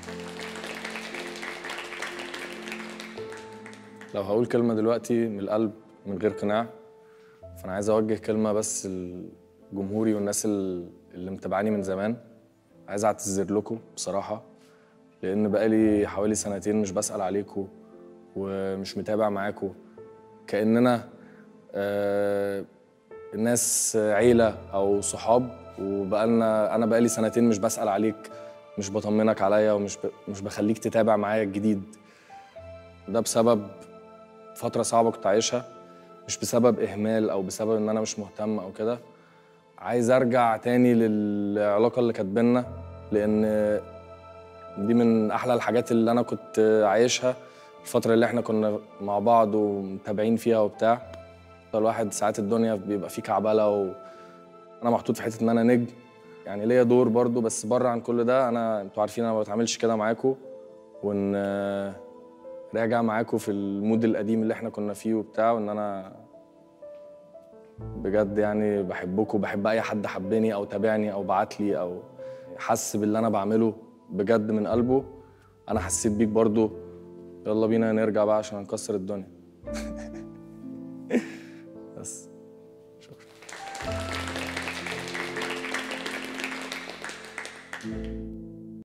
لو هقول كلمة دلوقتي من القلب من غير قناع فأنا عايز أوجه كلمة بس لجمهوري والناس ال- اللي متابعاني من زمان عايز أعتذر لكم بصراحة لأن بقالي حوالي سنتين مش بسأل عليكم ومش متابع معاكم كأننا آه الناس عيلة أو صحاب وبقالنا أنا بقالي سنتين مش بسأل عليك مش بطمنك عليا ومش ب... مش بخليك تتابع معايا الجديد ده بسبب فترة صعبة كنت عايشها مش بسبب إهمال أو بسبب إن أنا مش مهتم أو كده عايز أرجع تاني للعلاقة اللي كانت بينا لأن دي من أحلى الحاجات اللي أنا كنت عايشها الفترة اللي إحنا كنا مع بعض ومتابعين فيها وبتاع الواحد ساعات الدنيا بيبقى فيه كعبلة وأنا محطوط في حتة إن أنا نجم يعني ليا دور برضو بس بره عن كل ده أنا أنتوا عارفين أنا ما بتعاملش كده معاكم وإن راجع معاكم في المود القديم اللي احنا كنا فيه وبتاع وان انا بجد يعني بحبكم بحب اي حد حبني او تابعني او بعت لي او حس باللي انا بعمله بجد من قلبه انا حسيت بيك برضو يلا بينا نرجع بقى عشان نكسر الدنيا بس